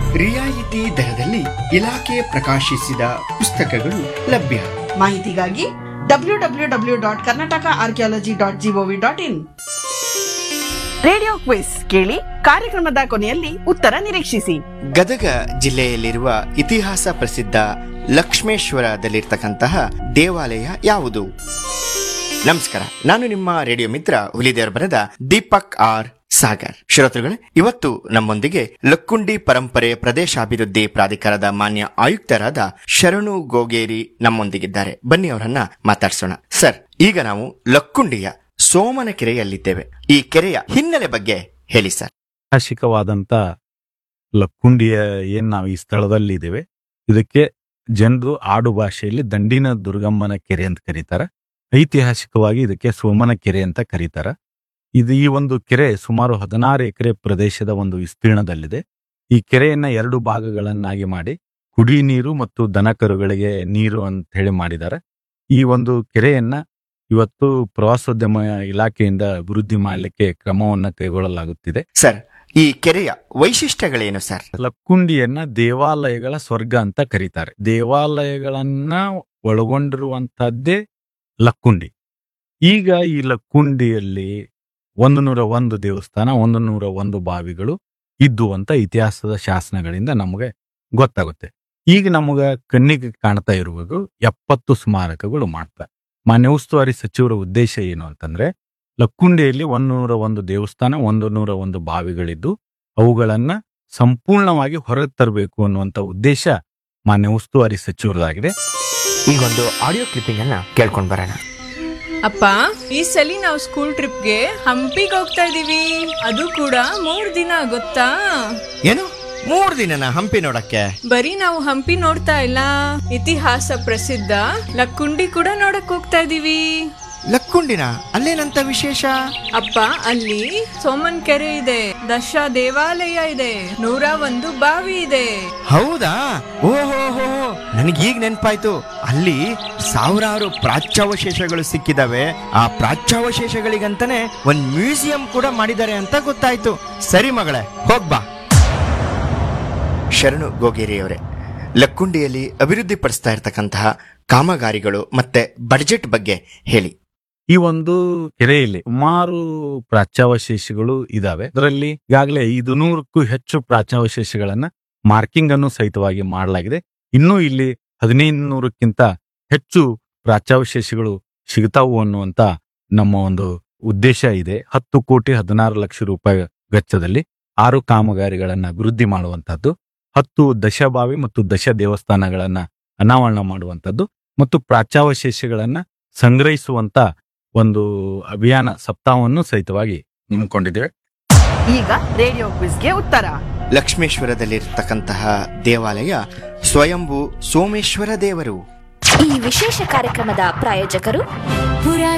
ರಿಯಾಯಿತಿ ದರದಲ್ಲಿ ಇಲಾಖೆ ಪ್ರಕಾಶಿಸಿದ ಪುಸ್ತಕಗಳು ಲಭ್ಯ ಮಾಹಿತಿಗಾಗಿ W W W dot Karnataka archaeology dot gov dot in radio quiz ಕೇಳಿ ಕಾರ್ಯಕ್ರಮದ ಕೊನೆಯಲ್ಲಿ ಉತ್ತರ ನಿರೀಕ್ಷಿಸಿ ಗದಗ ಜಿಲ್ಲೆಯಲ್ಲಿರುವ ಇತಿಹಾಸ ಪ್ರಸಿದ್ಧ ಲಕ್ಷ್ಮೇಶ್ವರದಲ್ಲಿರ್ತಕ್ಕಂತಹ ದೇವಾಲಯ ಯಾವುದು ನಮಸ್ಕಾರ ನಾನು ನಿಮ್ಮ ರೇಡಿಯೋ ಮಿತ್ರ ಹುಲಿದೇವರ ಬರೆದ ದೀಪಕ್ ಆರ್ ಸಾಗರ್ ಶ್ರೋತೃಗಳೇ ಇವತ್ತು ನಮ್ಮೊಂದಿಗೆ ಲಕ್ಕುಂಡಿ ಪರಂಪರೆ ಪ್ರದೇಶಾಭಿವೃದ್ಧಿ ಪ್ರಾಧಿಕಾರದ ಮಾನ್ಯ ಆಯುಕ್ತರಾದ ಶರಣು ಗೋಗೇರಿ ನಮ್ಮೊಂದಿಗಿದ್ದಾರೆ ಬನ್ನಿ ಅವರನ್ನ ಮಾತಾಡ್ಸೋಣ ಸರ್ ಈಗ ನಾವು ಲಕ್ಕುಂಡಿಯ ಸೋಮನ ಕೆರೆಯಲ್ಲಿದ್ದೇವೆ ಈ ಕೆರೆಯ ಹಿನ್ನೆಲೆ ಬಗ್ಗೆ ಹೇಳಿ ಸರ್ ಐತಿಹಾಸಿಕವಾದಂತ ಲಕ್ಕುಂಡಿಯ ಏನ್ ನಾವು ಈ ಸ್ಥಳದಲ್ಲಿ ಇದ್ದೇವೆ ಇದಕ್ಕೆ ಜನರು ಆಡು ಭಾಷೆಯಲ್ಲಿ ದಂಡಿನ ದುರ್ಗಮ್ಮನ ಕೆರೆ ಅಂತ ಕರೀತಾರೆ ಐತಿಹಾಸಿಕವಾಗಿ ಇದಕ್ಕೆ ಸೋಮನ ಕೆರೆ ಅಂತ ಕರೀತಾರೆ ಇದು ಈ ಒಂದು ಕೆರೆ ಸುಮಾರು ಹದಿನಾರು ಎಕರೆ ಪ್ರದೇಶದ ಒಂದು ವಿಸ್ತೀರ್ಣದಲ್ಲಿದೆ ಈ ಕೆರೆಯನ್ನ ಎರಡು ಭಾಗಗಳನ್ನಾಗಿ ಮಾಡಿ ಕುಡಿ ನೀರು ಮತ್ತು ದನಕರುಗಳಿಗೆ ನೀರು ಅಂತ ಹೇಳಿ ಮಾಡಿದ್ದಾರೆ ಈ ಒಂದು ಕೆರೆಯನ್ನ ಇವತ್ತು ಪ್ರವಾಸೋದ್ಯಮ ಇಲಾಖೆಯಿಂದ ಅಭಿವೃದ್ಧಿ ಮಾಡಲಿಕ್ಕೆ ಕ್ರಮವನ್ನ ಕೈಗೊಳ್ಳಲಾಗುತ್ತಿದೆ ಸರ್ ಈ ಕೆರೆಯ ವೈಶಿಷ್ಟ್ಯಗಳೇನು ಸರ್ ಲಕ್ಕುಂಡಿಯನ್ನ ದೇವಾಲಯಗಳ ಸ್ವರ್ಗ ಅಂತ ಕರೀತಾರೆ ದೇವಾಲಯಗಳನ್ನ ಒಳಗೊಂಡಿರುವಂತಹದ್ದೇ ಲಕ್ಕುಂಡಿ ಈಗ ಈ ಲಕ್ಕುಂಡಿಯಲ್ಲಿ ಒಂದು ನೂರ ಒಂದು ದೇವಸ್ಥಾನ ಒಂದು ನೂರ ಒಂದು ಬಾವಿಗಳು ಇದ್ದು ಅಂತ ಇತಿಹಾಸದ ಶಾಸನಗಳಿಂದ ನಮಗೆ ಗೊತ್ತಾಗುತ್ತೆ ಈಗ ನಮಗ ಕಣ್ಣಿಗೆ ಕಾಣ್ತಾ ಇರುವುದು ಎಪ್ಪತ್ತು ಸ್ಮಾರಕಗಳು ಮಾಡ್ತಾರೆ ಮಾನ್ಯ ಉಸ್ತುವಾರಿ ಸಚಿವರ ಉದ್ದೇಶ ಏನು ಅಂತಂದ್ರೆ ಲಕ್ಕುಂಡಿಯಲ್ಲಿ ಒಂದೂರ ಒಂದು ದೇವಸ್ಥಾನ ಒಂದು ನೂರ ಒಂದು ಬಾವಿಗಳಿದ್ದು ಅವುಗಳನ್ನ ಸಂಪೂರ್ಣವಾಗಿ ಹೊರಗೆ ತರಬೇಕು ಅನ್ನುವಂತ ಉದ್ದೇಶ ಮಾನ್ಯ ಉಸ್ತುವಾರಿ ಸಚಿವರದಾಗಿದೆ ಈಗೊಂದು ಆಡಿಯೋ ಕ್ಲಿಪ್ಪಿಂಗ್ ಅನ್ನ ಕೇಳ್ಕೊಂಡ್ ಬರೋಣ ಅಪ್ಪ ಈ ಸಲಿ ನಾವು ಸ್ಕೂಲ್ ಟ್ರಿಪ್ಗೆ ಹಂಪಿಗೆ ಹೋಗ್ತಾ ಇದೀವಿ ಅದು ಕೂಡ ಮೂರ್ ದಿನ ಗೊತ್ತಾ ಏನು ಮೂರ್ ದಿನನ ಹಂಪಿ ನೋಡಕ್ಕೆ ಬರೀ ನಾವು ಹಂಪಿ ನೋಡ್ತಾ ಇಲ್ಲ ಇತಿಹಾಸ ಪ್ರಸಿದ್ಧ ಲಕ್ಕುಂಡಿ ಕೂಡ ನೋಡಕ್ ಹೋಗ್ತಾ ಇದೀವಿ ಲಕ್ಕುಂಡಿನ ಅಲ್ಲೇನಂತ ವಿಶೇಷ ಅಪ್ಪ ಅಲ್ಲಿ ಸೋಮನ್ ಕೆರೆ ಇದೆ ದಶ ದೇವಾಲಯ ಇದೆ ನೂರ ಒಂದು ಬಾವಿ ಇದೆ ಹೌದಾ ಓಹೋ ನನಗೀಗ ನೆನ್ಪಾಯ್ತು ಅಲ್ಲಿ ಸಾವಿರಾರು ಪ್ರಾಚ್ಯಾವಶೇಷಗಳು ಸಿಕ್ಕಿದಾವೆ ಆ ಪ್ರಾಚ್ಯಾವಶೇಷಗಳಿಗಂತಾನೆ ಒಂದ್ ಮ್ಯೂಸಿಯಂ ಕೂಡ ಮಾಡಿದ್ದಾರೆ ಅಂತ ಗೊತ್ತಾಯ್ತು ಸರಿ ಮಗಳೇ ಹೋಗ್ಬಾ ಶರಣು ಗೋಗೇರಿಯವರೇ ಲಕ್ಕುಂಡಿಯಲ್ಲಿ ಅಭಿವೃದ್ಧಿಪಡಿಸ್ತಾ ಇರತಕ್ಕಂತಹ ಕಾಮಗಾರಿಗಳು ಮತ್ತೆ ಬಡ್ಜೆಟ್ ಬಗ್ಗೆ ಹೇಳಿ ಈ ಒಂದು ಕೆರೆಯಲ್ಲಿ ಸುಮಾರು ಪ್ರಾಚ್ಯಾವಶೇಷಗಳು ಇದಾವೆ ಅದರಲ್ಲಿ ಈಗಾಗಲೇ ಐದು ನೂರಕ್ಕೂ ಹೆಚ್ಚು ಪ್ರಾಚ್ಯಾವಶೇಷಗಳನ್ನ ಮಾರ್ಕಿಂಗ್ ಅನ್ನು ಸಹಿತವಾಗಿ ಮಾಡಲಾಗಿದೆ ಇನ್ನೂ ಇಲ್ಲಿ ಹದಿನೈದು ನೂರಕ್ಕಿಂತ ಹೆಚ್ಚು ಪ್ರಾಚ್ಯಾವಶೇಷಗಳು ಸಿಗ್ತಾವು ಅನ್ನುವಂತ ನಮ್ಮ ಒಂದು ಉದ್ದೇಶ ಇದೆ ಹತ್ತು ಕೋಟಿ ಹದಿನಾರು ಲಕ್ಷ ರೂಪಾಯಿ ವೆಚ್ಚದಲ್ಲಿ ಆರು ಕಾಮಗಾರಿಗಳನ್ನ ಅಭಿವೃದ್ಧಿ ಮಾಡುವಂತಹದ್ದು ಹತ್ತು ದಶಭಾವಿ ಮತ್ತು ದಶ ದೇವಸ್ಥಾನಗಳನ್ನ ಅನಾವರಣ ಮಾಡುವಂತದ್ದು ಮತ್ತು ಪ್ರಾಚ್ಯಾವಶೇಷಗಳನ್ನ ಸಂಗ್ರಹಿಸುವಂತ ಒಂದು ಅಭಿಯಾನ ಸಪ್ತಾಹವನ್ನು ಸಹಿತವಾಗಿ ಹಮ್ಮಿಕೊಂಡಿದ್ದೇವೆ ಈಗ ರೇಡಿಯೋ ಕ್ವಿಸ್ಗೆ ಉತ್ತರ ಲಕ್ಷ್ಮೇಶ್ವರದಲ್ಲಿರ್ತಕ್ಕಂತಹ ದೇವಾಲಯ ಸ್ವಯಂಭೂ ಸೋಮೇಶ್ವರ ದೇವರು ಈ ವಿಶೇಷ ಕಾರ್ಯಕ್ರಮದ ಪ್ರಾಯೋಜಕರು ಪುರಾತನ